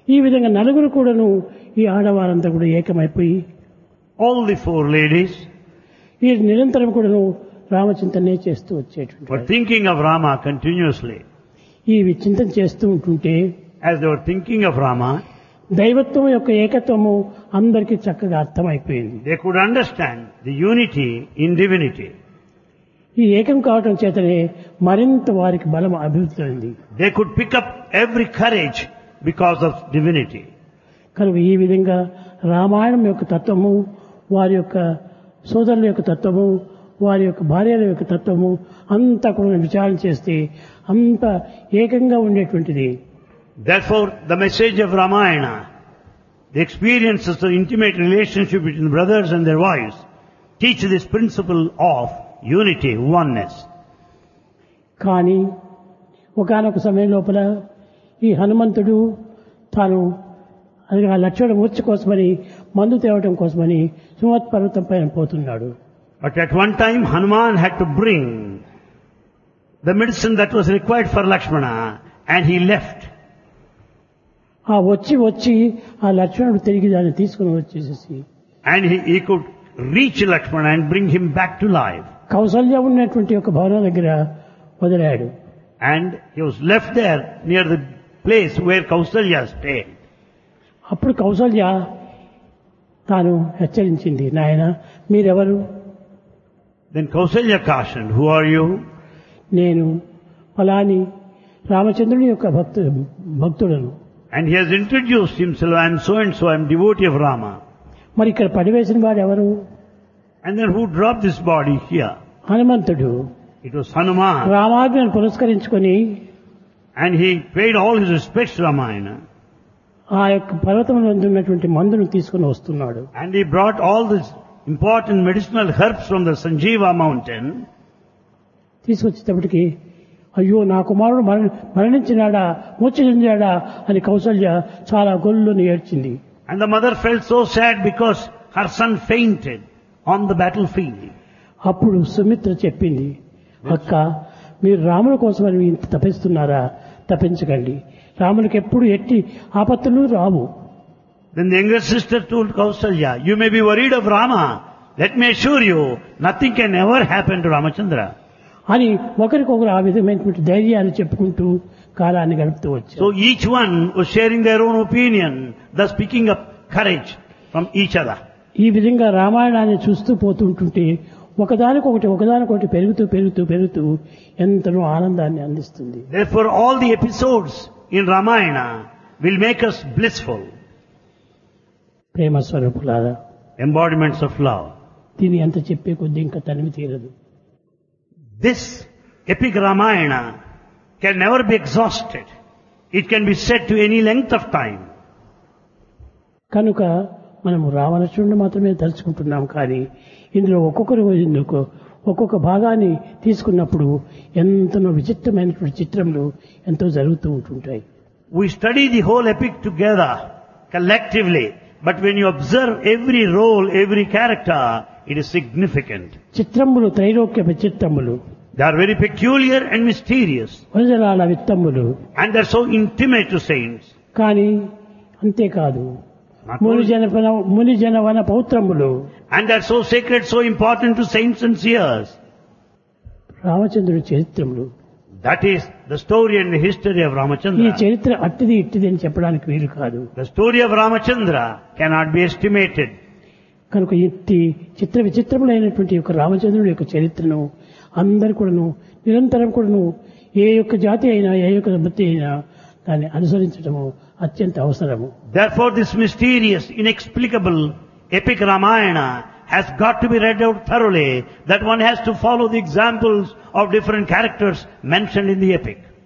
ఈ విధంగా నలుగురు కూడాను ఈ ఆడవారంతా కూడా ఏకమైపోయి All the four ladies ఈ నిరంతరం కూడాను రామచింతనే చేస్తూ వచ్చేటువంటి were thinking of Rama continuously. ఈ చింతన చేస్తూ ఉంటుంటే As they were thinking of Rama, దైవత్వం యొక్క ఏకత్వము అందరికీ చక్కగా అర్థమైపోయింది they could understand the unity in divinity. ఈ ఏకం కావటం చేతనే మరింత వారికి బలం అభివృద్ధి అయింది They could pick up every courage because of divinity. కనుక ఈ విధంగా రామాయణం యొక్క తత్వము వారి యొక్క సోదరుల యొక్క తత్వము వారి యొక్క భార్యల యొక్క తత్వము అంతా కూడా విచారణ చేస్తే అంత ఏకంగా ఉండేటువంటిది Therefore, the message of Ramayana, the experiences of intimate relationship between brothers and their wives, teach this principle of unity, oneness. కానీ ఒకనొక సమయం లోపల ఈ హనుమంతుడు తాను అది ఆ లక్ష్మణ మూర్చి కోసమని మందు తేవటం కోసమని సుమత్ పర్వతం పైన పోతున్నాడు But at one time, Hanuman had to bring the medicine that was required for Lakshmana, and he left. ఆ వచ్చి వచ్చి ఆ లక్ష్మణుడు తిరిగి దాన్ని తీసుకుని వచ్చేసేసి And he, he could reach Lakshmana and bring him back to life. Kaushalya ఉన్నటువంటి ఒక భవనం దగ్గర వదిలాడు And he was left there near the place where Kausalya stayed. అప్పుడు కౌసల్య తాను హెచ్చరించింది నాయన మీరెవరు Then Kausalya cautioned, who are you? నేను ఫలాని రామచంద్రుని యొక్క భక్తు భక్తుడను And he has introduced himself, I am so and so, I am devotee of Rama. మరి ఇక్కడ పడివేసిన వాడు ఎవరు And then who dropped this body here? హనుమంతుడు It was Hanuman. రామాజ్ఞను పురస్కరించుకొని And he paid all his respects to Ramayana. ఆ యొక్క పర్వతంలో ఉన్నటువంటి మందును తీసుకుని వస్తున్నాడు And he brought all these important medicinal herbs from the Sanjeeva mountain. తీసుకొచ్చేటప్పటికి అయ్యో నా కుమారుడు మరణ మరణించినాడా మూర్ఛ చెందాడా అని కౌసల్య చాలా గొల్లుని ఏడ్చింది And the mother felt so sad because her son fainted on the battlefield. అప్పుడు సుమిత్ర చెప్పింది అక్క మీరు రాముల కోసమని ఇంత తప్పిస్తున్నారా తప్పించకండి రామునికి ఎప్పుడు ఎట్టి ఆపత్తులు రావు Then the younger sister told Kausalya, you may be worried of Rama. Let me assure you, nothing can ever happen to Ramachandra. అని ఒకరికొకరు ఆ విధమైనటువంటి ధైర్యాన్ని చెప్పుకుంటూ కాలాన్ని గడుపుతూ వచ్చారు So each one was sharing their own opinion, thus picking up courage from each other. ఈ విధంగా రామాయణాన్ని చూస్తూ పోతుంటుంటే ఒకదానికొకటి ఒకదానికొకటి పెరుగుతూ పెరుగుతూ పెరుగుతూ ఎంతనో ఆనందాన్ని అందిస్తుంది Therefore all the episodes in Ramayana will make us blissful, ప్రేమ స్వరూపులారా embodiments of love. దీని ఎంత చెప్పే కొద్దీ ఇంకా తనివి తీరదు This epic Ramayana can never be exhausted. It can be said to any length of time. కనుక మనము రామలక్ష్మణుడు మాత్రమే తలుచుకుంటున్నాం కానీ ఇందులో ఒక్కొక్కరు ఇందుకు ఒక్కొక్క భాగాన్ని తీసుకున్నప్పుడు ఎంతనో విచిత్రమైనటువంటి చిత్రములు ఎంతో జరుగుతూ ఉంటుంటాయి We study the whole epic together, collectively, but when you observe every role, every character, it is significant. చిత్రములు త్రైలోక్య విచిత్రములు They are very peculiar and mysterious, వనజలాల విత్తములు and they're so intimate to saints. కానీ అంతేకాదు Not ముని only- జన ముని జనవన పౌత్రములు and they're so sacred, so important to saints and seers. రామచంద్రుడి చరిత్రములు That is the story and the history of ఈ Ramachandra. చరిత్ర అట్టిది ఇట్టిది అని చెప్పడానికి వీలు కాదు The story of Ramachandra cannot be estimated. కనుక ఇట్టి చిత్ర విచిత్రములైనటువంటి యొక్క రామచంద్రుడి యొక్క చరిత్రను అందరు కూడాను నిరంతరం కూడాను ఏ యొక్క జాతి అయినా ఏ యొక్క బతి అయినా దాన్ని అనుసరించడము అత్యంత అవసరము Therefore this mysterious, inexplicable epic Ramayana has got to be read out thoroughly, that one has to follow the examples of different characters mentioned in the epic.